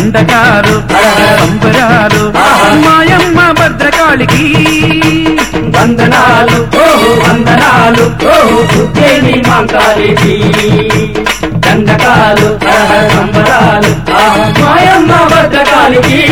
దండకాలు సంబరాలు మాయమ్మ భద్రకాళికి వందనాలు ఓహో వందనాలు ఓహో ఉజ్జయిని మాంకాళికి దండకాలు హరహర సంబరాలు ఆహా, మాయమ్మ భద్రకాళికి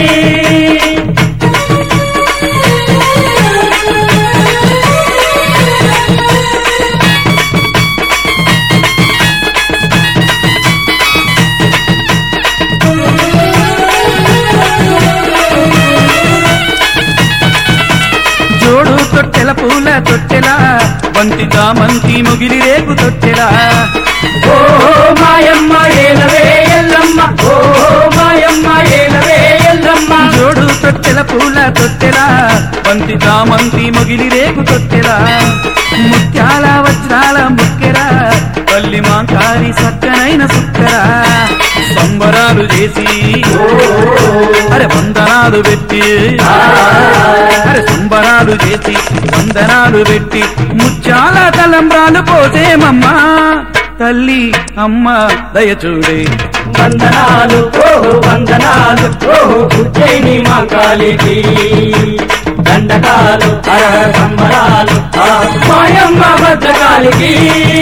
జోడు తొట్టెల పూల తొట్టెల బంతి చామంతి ముగిలి రేకు తొట్టెల ఓ మాయమ్మ ఏలవే ఎల్లమ్మ ఓ మాయమ్మ ఏలవే ఎల్లమ్మ జోడు తొట్టెల పూల తొట్టెల బంతి చామంతి ముగిలి రేకు తొట్టెల ముత్యాల వజ్రాల ముక్కెర పల్లి మాంకారి సక్కనైన సుక్కర సంబరాలు చేసి అరే వందనాలు పెట్టి అరే సంబరాలు చేసి వందనాలు పెట్టి ముత్యాల తలంబ్రాలు పోసేమమ్మా తల్లి అమ్మ దయచూడే వందనాలు ఓహో వందనాలు ఓహో ఉజ్జయిని మాంకాళికి దండకాలు హరహర సంబరాలు ఆహా, మాయమ్మ భద్రకాళికి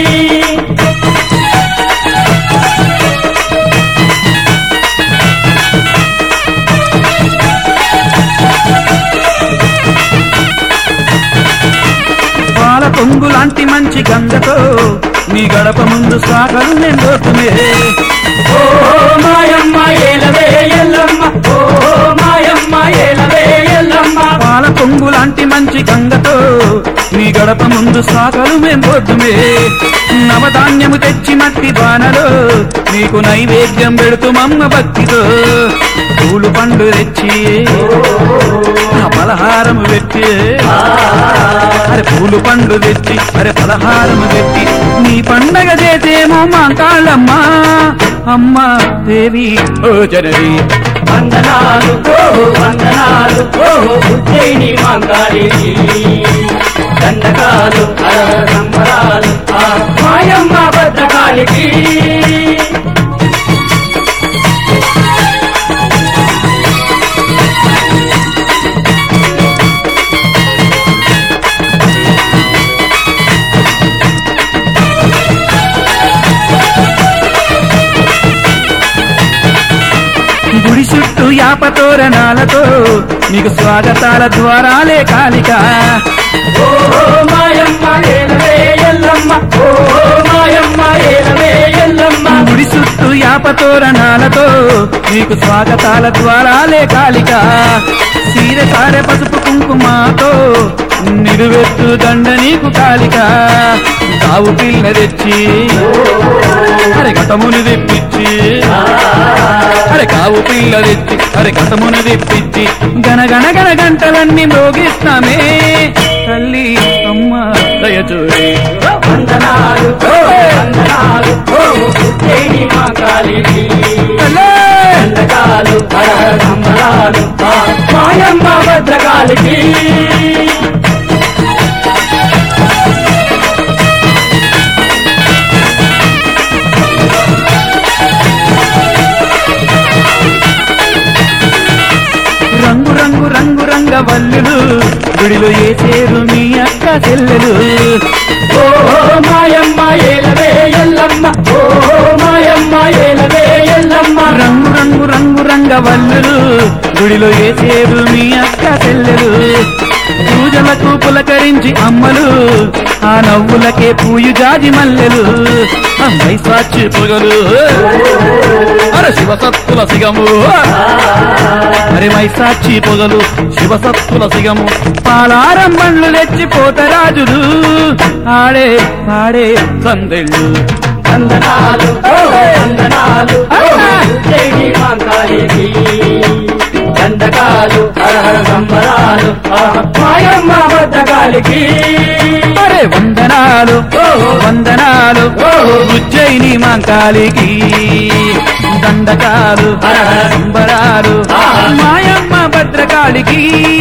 పాల పొంగు లాంటి మంచి గంగతో నీ గడప ముందు సాగలు నిండోతుమే ఓ మాయమ్మ ఏలవే ఎల్లమ్మ ఓ మాయమ్మ ఏలవే ఎల్లమ్మ పాల పొంగు లాంటి మంచి గంగతో నీ గడప ముందు సాగలు మెంపొద్దుమే నవధాన్యము తెచ్చి మట్టి బానలో నీకు నైవేద్యం పెడుతుమమ్మ భక్తితో పూలు పండు తెచ్చి ఆ పలహారము పెట్టి అరే పూలు పండు తెచ్చి అరే పలహారము పెట్టి నీ పండగ చేసేమో మా కాళ్ళమ్మా అమ్మ దేవి ఓ జనవి వందనాలు ఓహో వందనాలు ఓహో ఉజ్జయిని మాంకాళికి దండకాలు హరహర సంబరాలు ఆహా, మాయమ్మ భద్రకాళికి గుడి చుట్టూ యాపతోరణాలతో నీకు స్వాగతాల ద్వారాలే కాలిక ఓ మాయమ్మ ఏలవే ఎల్లమ్మ ఓ మాయమ్మ ఏలవే ఎల్లమ్మ గుడి చుట్టూ యాపతోరణాలతో నీకు స్వాగతాల ద్వారాలే కాలిక సీర సారె పసుపు కుంకుమాతో నిలువెత్తు దండ నీకు కాలిక కావు పిల్ల తెచ్చి అరే గతముని తెప్పించి అరే కావు పిల్ల తెచ్చి అరే గతమును తెప్పించి గనగన గన గంటలన్నీ మోగిస్తామే తల్లి అమ్మ దయచూడి వందనాలు ఓహో వందనాలు ఓహో ఉజ్జయిని మాంకాళికి దండకాలు హరహర సంబరాలు ఆహా, మాయమ్మ భద్రకాళికి రంగు రంగు రంగు రంగ వల్లులు గుడిలో ఏసేరు మీ అక్క చెల్లెలు ఓ మాయమ్మ ఏలవే ఎల్లమ్మ ఓ మాయమ్మ ఏలవే ఎల్లమ్మ రంగు రంగు రంగు రంగ వల్లులు గుడిలో ఏసేరు మీ అక్క చెల్లెలు పూజలకు పులకరించి అమ్మలు ఆ నవ్వులకే పూయు జాజి మల్లెలు అమ్మాయి సాక్షి పొగలు అరే శివసత్తుల సిగము మరి మైసాక్షి పొగలు శివసత్తుల సిగము పాలారం బండ్లు తెచ్చి పోతరాజులు ఆడే ఆడే సందెళ్ళు వందనాలు ఓహో వందనాలు ఓహో ఉజ్జయిని మాంకాళికి దండకాలు హరహర సంబరాలు ఆహా, మాయమ్మ భద్రకాళికి అరే వందనాలు ఓహో వందనాలు ఓహో ఉజ్జయిని మాంకాళికి దండకాలు హర హర సంబరాలు ఆహా. మాయమ్మ భద్రకాళికి